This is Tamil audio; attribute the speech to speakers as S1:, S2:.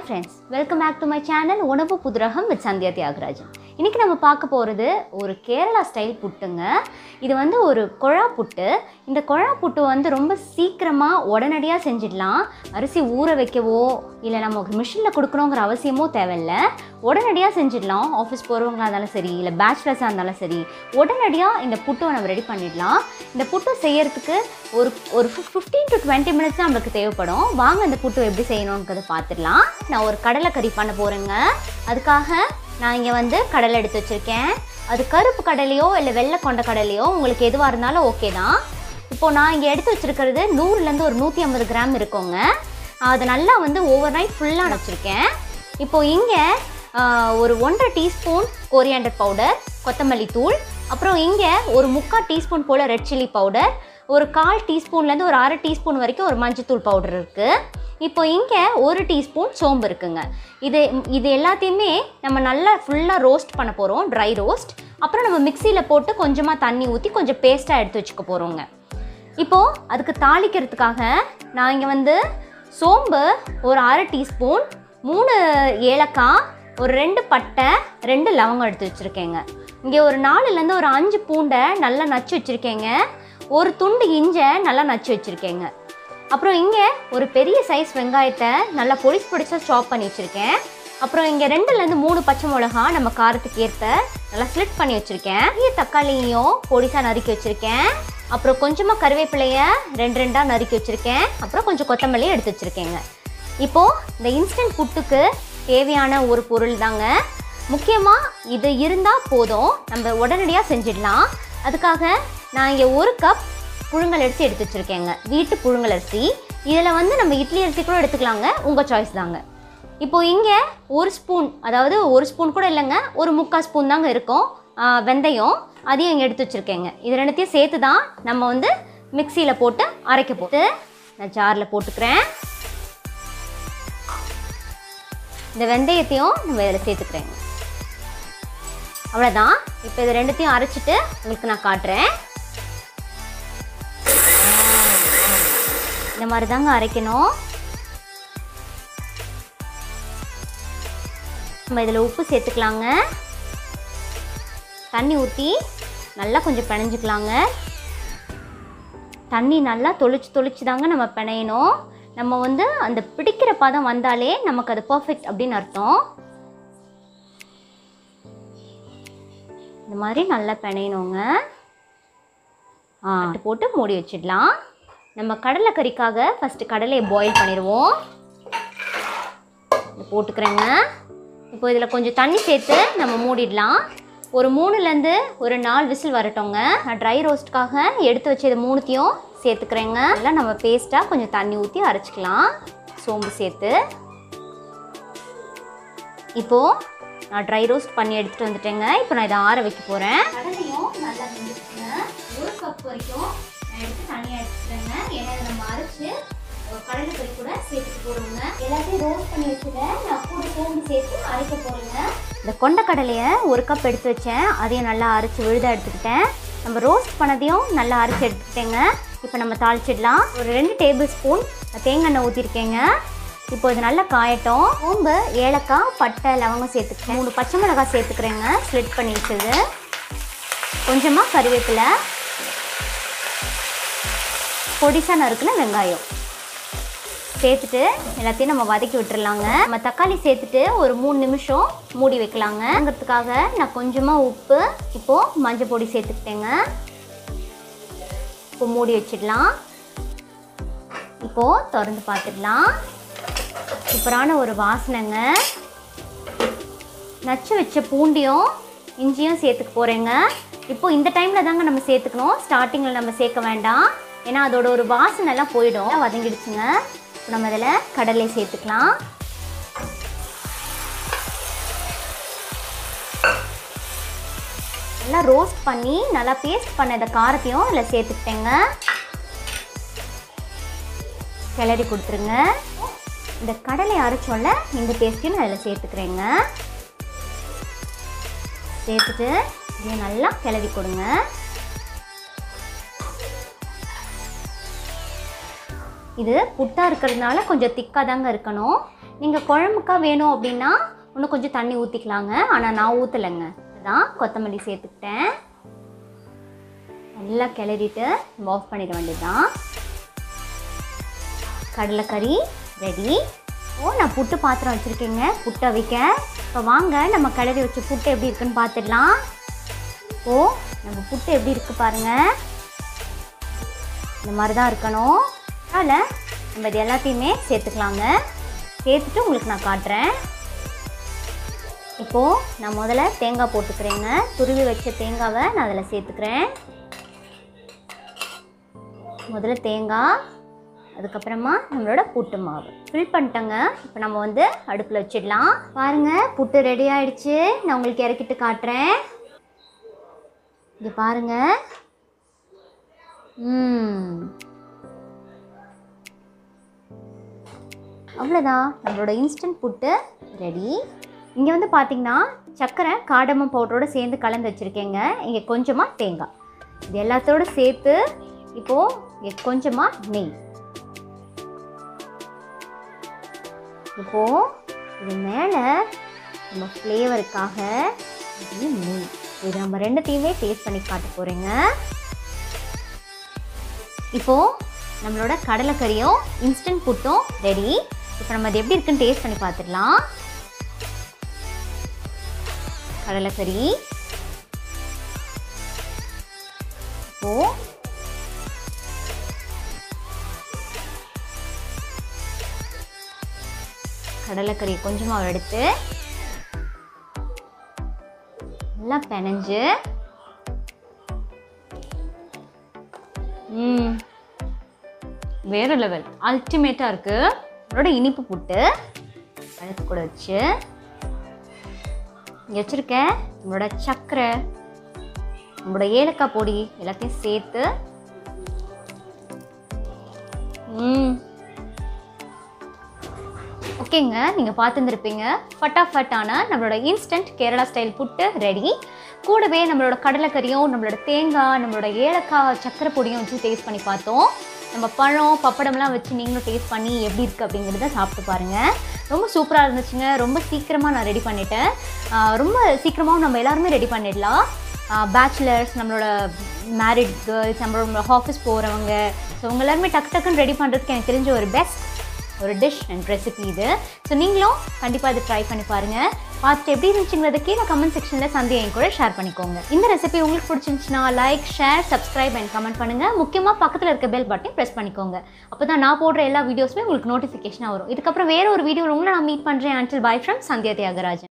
S1: hi friends welcome back to my channel உணவு புதுரகம் வித் சந்தியா தியாகராஜன் இன்றைக்கி நம்ம பார்க்க போகிறது ஒரு கேரளா ஸ்டைல் புட்டுங்க இது வந்து ஒரு குழா புட்டு இந்த குழா புட்டு வந்து ரொம்ப சீக்கிரமாக உடனடியாக செஞ்சிடலாம் அரிசி ஊற வைக்கவோ இல்லை நம்ம மிஷினில் கொடுக்கணுங்கிற அவசியமோ தேவையில்லை உடனடியாக செஞ்சிடலாம் ஆஃபீஸ் போகிறவங்களா இருந்தாலும் சரி இல்லை பேச்சுலர்ஸாக இருந்தாலும் சரி உடனடியாக இந்த புட்டுவை நம்ம ரெடி பண்ணிடலாம் இந்த புட்டு செய்யறதுக்கு ஒரு ஒரு ஃபிஃப்டீன் டு டுவெண்ட்டி மினிட்ஸ் தான் நம்மளுக்கு தேவைப்படும் வாங்க இந்த புட்டு எப்படி செய்யணுங்கிறத பார்த்துடலாம் நான் ஒரு கடலைக்கறி பண்ண போகிறேங்க அதுக்காக நான் இங்கே வந்து கடலை எடுத்து வச்சுருக்கேன் அது கருப்பு கடலையோ இல்லை வெள்ளை கொண்ட கடலையோ உங்களுக்கு எதுவாக இருந்தாலும் ஓகே தான் இப்போது நான் இங்கே எடுத்து வச்சுருக்கிறது நூறுலேருந்து ஒரு நூற்றி ஐம்பது கிராம் இருக்குங்க அது நல்லா வந்து ஓவர் நைட் ஃபுல்லாக வச்சுருக்கேன் இப்போது இங்கே ஒரு ஒன்றரை டீஸ்பூன் கோரியாண்டர் பவுடர் கொத்தமல்லி தூள் அப்புறம் இங்கே ஒரு முக்கால் டீஸ்பூன் போல் ரெட் சில்லி பவுடர் ஒரு கால் டீஸ்பூன்லேருந்து ஒரு அரை டீஸ்பூன் வரைக்கும் ஒரு மஞ்சத்தூள் பவுடர் இருக்குது இப்போ இங்கே ஒரு டீஸ்பூன் சோம்பு இருக்குங்க இது இது எல்லாத்தையுமே நம்ம நல்லா ஃபுல்லாக ரோஸ்ட் பண்ண போகிறோம் ட்ரை ரோஸ்ட் அப்புறம் நம்ம மிக்சியில் போட்டு கொஞ்சமாக தண்ணி ஊற்றி கொஞ்சம் பேஸ்ட்டாக எடுத்து வச்சுக்க போகிறோங்க இப்போது அதுக்கு தாளிக்கிறதுக்காக நான் இங்கே வந்து சோம்பு ஒரு அரை டீஸ்பூன் மூணு ஏலக்காய் ஒரு ரெண்டு பட்டை ரெண்டு லவங்கம் எடுத்து வச்சுருக்கேங்க இங்கே ஒரு நாலுலேருந்து ஒரு அஞ்சு பூண்டை நல்லா நச்சு வச்சுருக்கேங்க ஒரு துண்டு இஞ்சை நல்லா நச்சு வச்சுருக்கேங்க அப்புறம் இங்கே ஒரு பெரிய சைஸ் வெங்காயத்தை நல்லா பொடிசு பொடிசாக சாப் பண்ணி வச்சுருக்கேன் அப்புறம் இங்கே ரெண்டுலேருந்து மூணு பச்சை மிளகா நம்ம காரத்துக்கு ஏற்ப நல்லா ஸ்லிட் பண்ணி வச்சுருக்கேன் பெரிய தக்காளியையும் பொடிசாக நறுக்கி வச்சுருக்கேன் அப்புறம் கொஞ்சமாக கருவேப்பிலைய ரெண்டு ரெண்டாக நறுக்கி வச்சுருக்கேன் அப்புறம் கொஞ்சம் கொத்தமல்லியும் எடுத்து வச்சுருக்கேங்க இப்போது இந்த இன்ஸ்டன்ட் புட்டுக்கு தேவையான ஒரு பொருள் தாங்க முக்கியமாக இது இருந்தால் போதும் நம்ம உடனடியாக செஞ்சிடலாம் அதுக்காக நான் இங்கே ஒரு கப் புழுங்கல் அரிசி எடுத்து வச்சுருக்கேங்க வீட்டு புழுங்கல் அரிசி இதில் வந்து நம்ம இட்லி அரிசி கூட எடுத்துக்கலாங்க உங்கள் சாய்ஸ் தாங்க இப்போது இங்கே ஒரு ஸ்பூன் அதாவது ஒரு ஸ்பூன் கூட இல்லைங்க ஒரு முக்கால் ஸ்பூன் தாங்க இருக்கும் ஆ, வெந்தயம் அதையும் இங்கே எடுத்து வச்சுருக்கேங்க இது ரெண்டுத்தையும் சேர்த்து தான் நம்ம வந்து மிக்சியில் போட்டு அரைக்க போட்டு நான் ஜாரில் போட்டுக்கிறேன் இந்த வெந்தயத்தையும் நம்ம இதில் சேர்த்துக்கிறேங்க அவ்வளோதான் இப்போ இது ரெண்டுத்தையும் அரைச்சிட்டு உங்களுக்கு நான் காட்டுறேன் இந்த மாதிரி தாங்க அரைக்கணும் நம்ம இதில் உப்பு சேர்த்துக்கலாங்க தண்ணி ஊற்றி நல்லா கொஞ்சம் பிணைஞ்சிக்கலாங்க தண்ணி நல்லா தொளிச்சு தொளிச்சு தாங்க நம்ம பிணையணும் நம்ம வந்து அந்த பிடிக்கிற பதம் வந்தாலே நமக்கு அது பர்ஃபெக்ட் அப்படின்னு அர்த்தம் இந்த மாதிரி நல்லா பிணையணுங்க ஆ போட்டு மூடி வச்சிடலாம் நம்ம கடலைக்கறிக்காக ஃபஸ்ட்டு கடலையை பாயில் பண்ணிடுவோம் இதை போட்டுக்கிறேங்க இப்போ இதில் கொஞ்சம் தண்ணி சேர்த்து நம்ம மூடிடலாம் ஒரு மூணுலேருந்து ஒரு நாலு விசில் வரட்டோங்க நான் ட்ரை ரோஸ்ட்காக எடுத்து வச்ச இது மூணுத்தையும் சேர்த்துக்கிறேங்க நல்லா நம்ம பேஸ்ட்டாக கொஞ்சம் தண்ணி ஊற்றி அரைச்சிக்கலாம் சோம்பு சேர்த்து இப்போது நான் ட்ரை ரோஸ்ட் பண்ணி எடுத்துகிட்டு வந்துட்டேங்க இப்போ நான் இதை ஆற வைக்க போகிறேன் கடலையும் நல்லா வெந்துச்சுங்க ஒரு கப் வரைக்கும் நான் எடுத்து தனியாக எடுத்துக்கிறேங்க ஏன்னா இதை நம்ம அரைச்சு கடலைக்கறி கூட சேர்த்துட்டு போடுவோங்க எல்லாத்தையும் ரோஸ்ட் பண்ணி வச்சுட்டேன் நான் கூட சோம்பு சேர்த்து அரைக்க போகிறேங்க இந்த கொண்ட கடலையை ஒரு கப் எடுத்து வச்சேன் அதையும் நல்லா அரைச்சி விழுதாக எடுத்துக்கிட்டேன் நம்ம ரோஸ்ட் பண்ணதையும் நல்லா அரைச்சி எடுத்துக்கிட்டேங்க இப்போ நம்ம தாளிச்சிடலாம் ஒரு ரெண்டு டேபிள் ஸ்பூன் தேங்காய் எண்ணெய் ஊற்றிருக்கேங்க இப்போ இது நல்லா காயட்டும் சோம்பு ஏலக்காய் பட்டை லவங்கம் சேர்த்துக்கிறேன் மூணு பச்சை மிளகாய் சேர்த்துக்கிறேங்க ஸ்லிட் பண்ணி வச்சது கொஞ்சமாக கருவேப்பிலை பொடிசா நறுக்குன வெங்காயம் சேர்த்துட்டு எல்லாத்தையும் நம்ம வதக்கி விட்டுறலாங்க நம்ம தக்காளி சேர்த்துட்டு ஒரு மூணு நிமிஷம் மூடி வைக்கலாங்கங்கிறதுக்காக நான் கொஞ்சமாக உப்பு இப்போது மஞ்சள் பொடி சேர்த்துக்கிட்டேங்க இப்போ மூடி வச்சிடலாம் இப்போது திறந்து பார்த்துடலாம் சூப்பரான ஒரு வாசனைங்க நச்சு வச்ச பூண்டியும் இஞ்சியும் சேர்த்துக்க போகிறேங்க இப்போ இந்த டைமில் தாங்க நம்ம சேர்த்துக்கணும் ஸ்டார்டிங்கில் நம்ம சேர்க்க வேண்டாம் ஏன்னா அதோட ஒரு வாசனைலாம் போயிடும் வதங்கிடுச்சுங்க இப்போ நம்ம இதில் கடலை சேர்த்துக்கலாம் நல்லா ரோஸ்ட் பண்ணி நல்லா பேஸ்ட் பண்ண இந்த காரத்தையும் இதில் சேர்த்துக்கிட்டேங்க கிளறி கொடுத்துருங்க இந்த கடலை அரைச்சோல்ல இந்த பேஸ்ட்டையும் நான் இதில் சேர்த்துக்கிறேங்க சேர்த்துட்டு இதை நல்லா கிளறி கொடுங்க இது புட்டாக இருக்கிறதுனால கொஞ்சம் திக்காக தாங்க இருக்கணும் நீங்கள் குழம்புக்கா வேணும் அப்படின்னா இன்னும் கொஞ்சம் தண்ணி ஊற்றிக்கலாங்க ஆனால் நான் ஊற்றலைங்க அதான் கொத்தமல்லி சேர்த்துக்கிட்டேன் நல்லா கிளறிட்டு ஆஃப் பண்ணிட வேண்டியதுதான் கடலைக்கறி ரெடி ஓ நான் புட்டு பாத்திரம் வச்சுருக்கேங்க புட்டை வைக்க இப்போ வாங்க நம்ம கிளறி வச்ச புட்டு எப்படி இருக்குன்னு பார்த்துடலாம் ஓ நம்ம புட்டு எப்படி இருக்குது பாருங்கள் இந்த மாதிரி தான் இருக்கணும் அதில் நம்ம இது எல்லாத்தையுமே சேர்த்துக்கலாங்க சேர்த்துட்டு உங்களுக்கு நான் காட்டுறேன் இப்போது நான் முதல்ல தேங்காய் போட்டுக்கிறேங்க துருவி வச்ச தேங்காவை நான் அதில் சேர்த்துக்கிறேன் முதல்ல தேங்காய் அதுக்கப்புறமா நம்மளோட புட்டு மாவு ஃபில் பண்ணிட்டேங்க இப்போ நம்ம வந்து அடுப்பில் வச்சிடலாம் பாருங்கள் புட்டு ரெடி ஆயிடுச்சு நான் உங்களுக்கு இறக்கிட்டு காட்டுறேன் இங்கே பாருங்க ம் அவ்வளோதான் நம்மளோட இன்ஸ்டன்ட் புட்டு ரெடி இங்கே வந்து பார்த்தீங்கன்னா சர்க்கரை காடமம் பவுடரோட சேர்ந்து கலந்து வச்சுருக்கேங்க இங்கே கொஞ்சமாக தேங்காய் இது எல்லாத்தோட சேர்த்து இப்போது இங்கே கொஞ்சமாக நெய் இப்போது இது மேலே நம்ம ஃப்ளேவருக்காக இது நெய் இது நம்ம ரெண்டுத்தையுமே டேஸ்ட் பண்ணி காட்ட போகிறேங்க இப்போது நம்மளோட கடலைக்கறியும் இன்ஸ்டன்ட் புட்டும் ரெடி இப்போ நம்ம அது எப்படி இருக்குன்னு டேஸ்ட் பண்ணி பார்த்துடலாம் கடலைக்கறி இப்போது கடலைக்கறி கொஞ்சமாக எடுத்து நல்லா பெனஞ்சு ம் வேறு லெவல் அல்டிமேட்டாக இருக்குது அதோட இனிப்பு புட்டு பழத்து கூட வச்சு இங்கே வச்சுருக்கேன் நம்மளோட சர்க்கரை நம்மளோட ஏலக்காய் பொடி எல்லாத்தையும் சேர்த்து ம் ஓகேங்க நீங்கள் பார்த்துருந்துருப்பீங்க ஃபட்டாஃபட்டான நம்மளோட instant Kerala style puttu ready கூடவே நம்மளோட கடலைக்கறியும் நம்மளோட தேங்காய் நம்மளோட ஏலக்காய் சக்கரை பொடியும் வச்சு டேஸ்ட் பண்ணி பார்த்தோம் நம்ம பழம் பப்படம்லாம் வச்சு நீங்களும் டேஸ்ட் பண்ணி எப்படி இருக்குது அப்படிங்கிறத சாப்பிட்டு பாருங்கள் ரொம்ப சூப்பராக இருந்துச்சுங்க ரொம்ப சீக்கிரமாக நான் ரெடி பண்ணிட்டேன் ஆஹ் ரொம்ப சீக்கிரமாகவும் நம்ம எல்லாருமே ரெடி பண்ணிடலாம் பேச்சுலர்ஸ் நம்மளோட மேரிட் கேர்ள்ஸ் நம்மளோட ஆஃபீஸ் போகிறவங்க ஸோ அவங்க எல்லாருமே டக்கு டக்குன்னு ரெடி பண்ணுறதுக்கு எனக்கு தெரிஞ்ச ஒரு பெஸ்ட் ஒரு டிஷ் அண்ட் ரெசிபி இது ஸோ நீங்களும் கண்டிப்பாக இதை ட்ரை பண்ணி பாருங்கள் பார்த்துட்டு எப்படி இருந்துச்சுங்கிறத கீழே கமெண்ட் செக்ஷனில் சந்தேகம் கூட ஷேர் பண்ணிக்கோங்க இந்த ரெசிபி உங்களுக்கு பிடிச்சிருந்துச்சுன்னா like share subscribe and comment பண்ணுங்கள் முக்கியமாக பக்கத்தில் இருக்க பெல் பட்டனை ப்ரெஸ் பண்ணிக்கோங்க அப்போ தான் நான் போடுற எல்லா வீடியோஸுமே உங்களுக்கு நோட்டிஃபிகேஷனாக வரும் இதுக்கப்புறம் வேற ஒரு வீடியோவில் உங்களை நான் மீட் பண்ணுறேன் until bye from Sandhya Thiagarajan